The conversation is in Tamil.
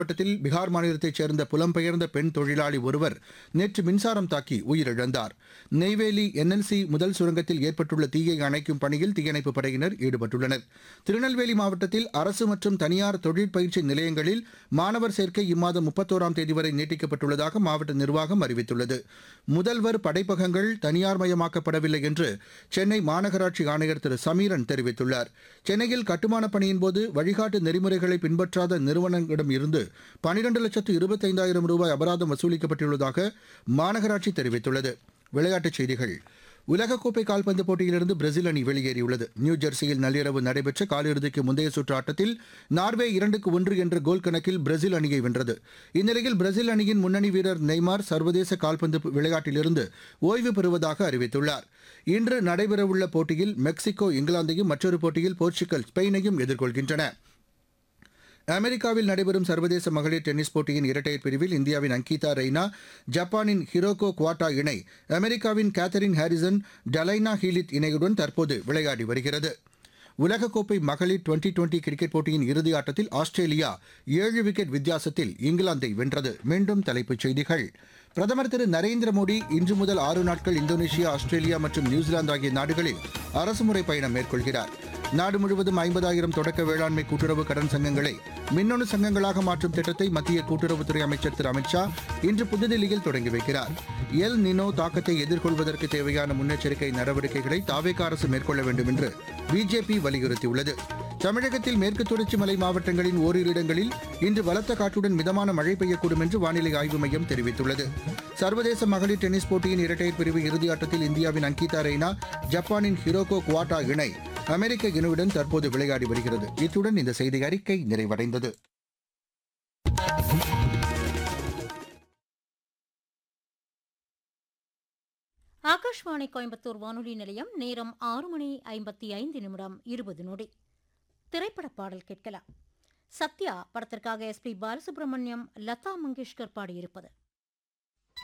மாவட்டத்தில் பீகார் மாநிலத்தைச் சேர்ந்த புலம்பெயர்ந்த பெண் தொழிலாளி ஒருவர் நேற்று மின்சாரம் தாக்கி உயிரிழந்தார் நெய்வேலி என்எல்சி முதல் சுரங்கத்தில் ஏற்பட்டுள்ள தீயை அணைக்கும் பணியில் தீயணைப்புப் படையினர் ஈடுபட்டுள்ளனர் திருநெல்வேலி மாவட்டத்தில் அரசு மற்றும் தனியார் தொழிற்பயிற்சி நிலையங்களில் மாணவர் சேர்க்கை இம்மாதம் முப்பத்தோராம் தேதி வரை நீட்டிக்கப்பட்டுள்ளதாக மாவட்ட நிர்வாகம் அறிவித்துள்ளது முதல்வர் படைப்பகங்கள் தனியார்மயமாக்கப்படவில்லை என்று சென்னை மாநகராட்சி ஆணையர் திரு சமீரன் தெரிவித்துள்ளார் சென்னையில் கட்டுமானப் பணியின் போது வழிகாட்டு நெறிமுறைகளை பின்பற்றாத நிறுவனங்களிடம் இருந்து பனிரெண்டு லட்சத்து இருபத்தைந்தாயிரம் ரூபாய் அபராதம் வசூலிக்கப்பட்டுள்ளதாக மாநகராட்சி தெரிவித்துள்ளது விளையாட்டுச் செய்திகள் உலகக்கோப்பை கால்பந்து போட்டியிலிருந்து பிரேசில் அணி வெளியேறியுள்ளது நியூ ஜெர்சியில் நள்ளிரவு நடைபெற்ற காலிறுதிக்கு முந்தைய சுற்று ஆட்டத்தில் நார்வே இரண்டுக்கு ஒன்று என்ற கோல் கணக்கில் பிரேசில் அணியை வென்றது இந்நிலையில் பிரேசில் அணியின் முன்னணி வீரர் நெய்மார் சர்வதேச கால்பந்து விளையாட்டிலிருந்து ஓய்வு பெறுவதாக அறிவித்துள்ளார் இன்று நடைபெறவுள்ள போட்டியில் மெக்சிகோ இங்கிலாந்தையும் மற்றொரு போட்டியில் போர்ச்சுகல் ஸ்பெயினையும் எதிர்கொள்கின்றன அமெரிக்காவில் நடைபெறும் சர்வதேச மகளிர் டென்னிஸ் போட்டியின் இரட்டையர் பிரிவில் இந்தியாவின் அங்கிதா ரெய்னா ஜப்பானின் ஹிரோகோ குவாட்டா இணை அமெரிக்காவின் கேத்தரின் ஹாரிசன் டலைனா ஹீலித் இணையுடன் தற்போது விளையாடி வருகிறது உலகக்கோப்பை மகளிர் டுவெண்டி டுவெண்டி கிரிக்கெட் போட்டியின் இறுதி ஆட்டத்தில் ஆஸ்திரேலியா ஏழு விக்கெட் வித்தியாசத்தில் இங்கிலாந்தை வென்றது மீண்டும் தலைப்புச் செய்திகள் பிரதமர் திரு நரேந்திர மோடி இன்று முதல் ஆறு நாட்கள் இந்தோனேஷியா ஆஸ்திரேலியா மற்றும் நியூசிலாந்து ஆகிய நாடுகளில் அரசுமுறை பயணம் மேற்கொள்கிறார் நாடு முழுவதும் ஐம்பதாயிரம் தொடக்க வேளாண்மை கூட்டுறவு கடன் சங்கங்களை மின்னணு சங்கங்களாக மாற்றும் திட்டத்தை மத்திய கூட்டுறவுத்துறை அமைச்சர் திரு அமித்ஷா இன்று புதுதில்லியில் தொடங்கி வைக்கிறார் எல் நினோ தாக்கத்தை எதிர்கொள்வதற்கு தேவையான முன்னெச்சரிக்கை நடவடிக்கைகளை தாவேக அரசு மேற்கொள்ள வேண்டும் என்று பிஜேபி வலியுறுத்தியுள்ளது தமிழகத்தில் மேற்கு தொடர்ச்சி மலை மாவட்டங்களின் ஓரிரு இடங்களில் இன்று பலத்த காற்றுடன் மிதமான மழை பெய்யக்கூடும் என்று வானிலை ஆய்வு மையம் தெரிவித்துள்ளது சர்வதேச மகளிர் டென்னிஸ் போட்டியின் இரட்டையர் பிரிவு இறுதியாட்டத்தில் இந்தியாவின் அங்கிதா ரெய்னா ஜப்பானின் ஹிரோகோ குவாட்டா இணை அமெரிக்க இணுவுடன் தற்போது விளையாடி வருகிறது இத்துடன் இந்த செய்தி அறிக்கை நிறைவடைந்தது ஆகாஷ்வாணி கோயம்புத்தூர் வானொலி நிலையம் நேரம் ஆறு மணி ஐம்பத்தி ஐந்து நிமிடம் இருபது நொடி திரைப்பட பாடல் கேட்கலாம் சத்யா படத்திற்காக எஸ் பி பாலசுப்ரமணியம் லதா மங்கேஷ்கர் பாடியிருப்பது